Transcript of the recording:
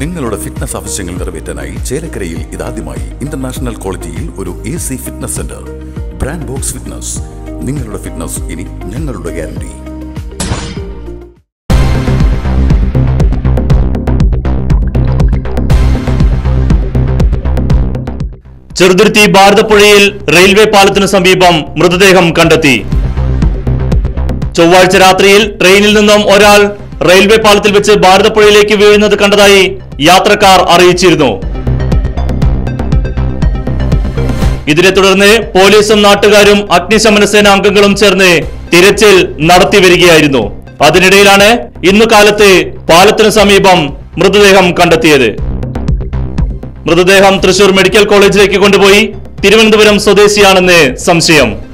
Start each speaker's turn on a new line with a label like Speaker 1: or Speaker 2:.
Speaker 1: നിങ്ങളുടെ ഫിറ്റ്നസ് ആവശ്യങ്ങൾ നിറവേറ്റാനായി ചേലക്കരയിൽ ഇതാദ്യമായി ഇന്റർനാഷണൽ ക്വാളിറ്റിയിൽ ഒരു A C fitness centre brand box fitness നിങ്ങളുടെ ഫിറ്റ്നസ് ഇനി ഞങ്ങളുടെ ഗ്യാരണ്ടി
Speaker 2: ചെറുതുരുത്തി ഭാരതപ്പുഴയിൽ റെയിൽവേ പാലത്തിനു സമീപം മൃതദേഹം കണ്ടെത്തി ചൊവ്വാഴ്ച രാത്രിയിൽ ട്രെയിനിൽ നിന്നും ഒരാൾ റെയിൽവേ പാലത്തിൽ വെച്ച് ഭാരതപ്പുഴയിലേക്ക് വീഴുന്നത് കണ്ടതായി യാത്രക്കാർ അറിയിച്ചിരുന്നു ഇതിനെ തുടർന്ന് പോലീസും നാട്ടുകാരും അഗ്നിശമന സേന അംഗങ്ങളും ചേർന്ന് തിരച്ചിൽ നടത്തി വരികയായിരുന്നു അതിനിടയിലാണ് ഇന്നു കാലത്ത് പാലത്തിനു സമീപം മൃതദേഹം കണ്ടെത്തിയത് മൃതദേഹം തൃശൂർ മെഡിക്കൽ കോളേജിലേക്ക് കൊണ്ടുപോയി തിരുവനന്തപുരം സ്വദേശിയാണെന്ന് സംശയം